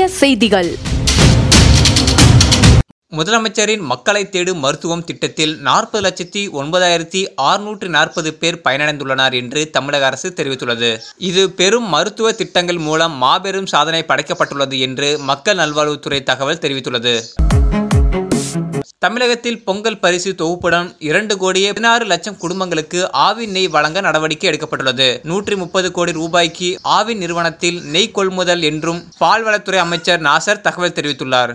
செய்திகள் முதலமைச்சரின் மக்களை தேடும் மருத்துவம் திட்டத்தில் நாற்பது லட்சத்தி ஒன்பதாயிரத்தி அறுநூற்று நாற்பது பேர் பயனடைந்துள்ளனர் என்று தமிழக அரசு தெரிவித்துள்ளது இது பெரும் மருத்துவ திட்டங்கள் மூலம் மாபெரும் சாதனை படைக்கப்பட்டுள்ளது என்று மக்கள் நல்வாழ்வுத்துறை தகவல் தெரிவித்துள்ளது தமிழகத்தில் பொங்கல் பரிசு தொகுப்புடன் இரண்டு கோடியே பதினாறு லட்சம் குடும்பங்களுக்கு ஆவின் நெய் வழங்க நடவடிக்கை எடுக்கப்பட்டுள்ளது நூற்றி முப்பது கோடி ரூபாய்க்கு ஆவின் நிறுவனத்தில் நெய் கொள்முதல் என்றும் பால்வளத்துறை அமைச்சர் நாசர் தகவல் தெரிவித்துள்ளார்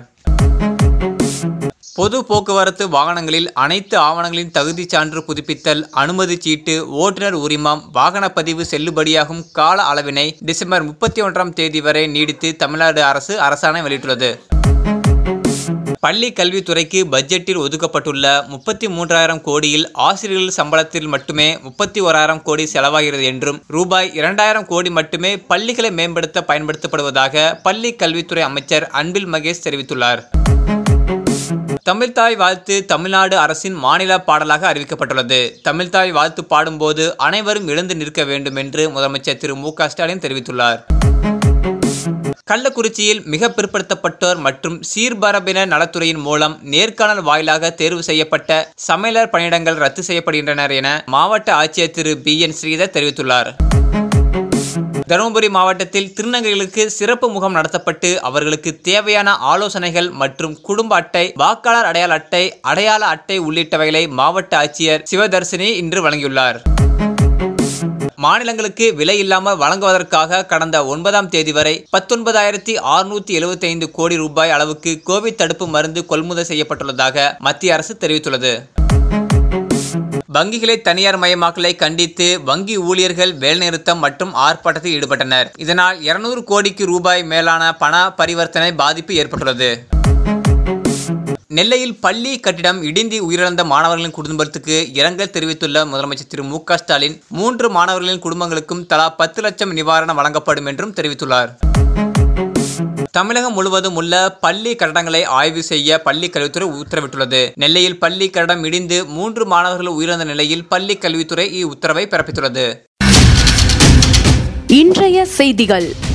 பொது போக்குவரத்து வாகனங்களில் அனைத்து ஆவணங்களின் தகுதிச் சான்று புதுப்பித்தல் அனுமதி சீட்டு ஓட்டுநர் உரிமம் வாகனப் பதிவு செல்லுபடியாகும் கால அளவினை டிசம்பர் முப்பத்தி ஒன்றாம் தேதி வரை நீடித்து தமிழ்நாடு அரசு அரசாணை வெளியிட்டுள்ளது பள்ளி கல்வித்துறைக்கு பட்ஜெட்டில் ஒதுக்கப்பட்டுள்ள முப்பத்தி மூன்றாயிரம் கோடியில் ஆசிரியர்கள் சம்பளத்தில் மட்டுமே முப்பத்தி ஓராயிரம் கோடி செலவாகிறது என்றும் ரூபாய் இரண்டாயிரம் கோடி மட்டுமே பள்ளிகளை மேம்படுத்த பயன்படுத்தப்படுவதாக பள்ளி கல்வித்துறை அமைச்சர் அன்பில் மகேஷ் தெரிவித்துள்ளார் தமிழ்தாய் வாழ்த்து தமிழ்நாடு அரசின் மாநில பாடலாக அறிவிக்கப்பட்டுள்ளது தமிழ்தாய் வாழ்த்து பாடும்போது அனைவரும் எழுந்து நிற்க வேண்டும் என்று முதலமைச்சர் திரு மு க ஸ்டாலின் தெரிவித்துள்ளார் கள்ளக்குறிச்சியில் மிக பிற்படுத்தப்பட்டோர் மற்றும் சீர்பரப்பினர் நலத்துறையின் மூலம் நேர்காணல் வாயிலாக தேர்வு செய்யப்பட்ட சமையலர் பணியிடங்கள் ரத்து செய்யப்படுகின்றனர் என மாவட்ட ஆட்சியர் திரு பி என் ஸ்ரீதர் தெரிவித்துள்ளார் தருமபுரி மாவட்டத்தில் திருநங்கைகளுக்கு சிறப்பு முகாம் நடத்தப்பட்டு அவர்களுக்கு தேவையான ஆலோசனைகள் மற்றும் குடும்ப அட்டை வாக்காளர் அடையாள அட்டை அடையாள அட்டை உள்ளிட்டவைகளை மாவட்ட ஆட்சியர் சிவதர்சினி இன்று வழங்கியுள்ளார் மாநிலங்களுக்கு விலை இல்லாமல் வழங்குவதற்காக கடந்த ஒன்பதாம் தேதி வரை பத்தொன்பதாயிரத்தி அறுநூத்தி எழுபத்தி ஐந்து கோடி ரூபாய் அளவுக்கு கோவிட் தடுப்பு மருந்து கொள்முதல் செய்யப்பட்டுள்ளதாக மத்திய அரசு தெரிவித்துள்ளது வங்கிகளை தனியார் மயமாக்கலை கண்டித்து வங்கி ஊழியர்கள் வேலைநிறுத்தம் மற்றும் ஆர்ப்பாட்டத்தில் ஈடுபட்டனர் இதனால் இருநூறு கோடிக்கு ரூபாய் மேலான பண பரிவர்த்தனை பாதிப்பு ஏற்பட்டுள்ளது நெல்லையில் பள்ளி கட்டிடம் இடிந்து உயிரிழந்த மாணவர்களின் குடும்பத்துக்கு இரங்கல் தெரிவித்துள்ள முதலமைச்சர் திரு மு க ஸ்டாலின் மூன்று மாணவர்களின் குடும்பங்களுக்கும் தலா பத்து லட்சம் நிவாரணம் வழங்கப்படும் என்றும் தெரிவித்துள்ளார் தமிழகம் முழுவதும் உள்ள பள்ளி கட்டடங்களை ஆய்வு செய்ய பள்ளி கல்வித்துறை உத்தரவிட்டுள்ளது நெல்லையில் பள்ளி கட்டடம் இடிந்து மூன்று மாணவர்கள் உயிரிழந்த நிலையில் பள்ளி கல்வித்துறை இவ்வுத்தரவை பிறப்பித்துள்ளது இன்றைய செய்திகள்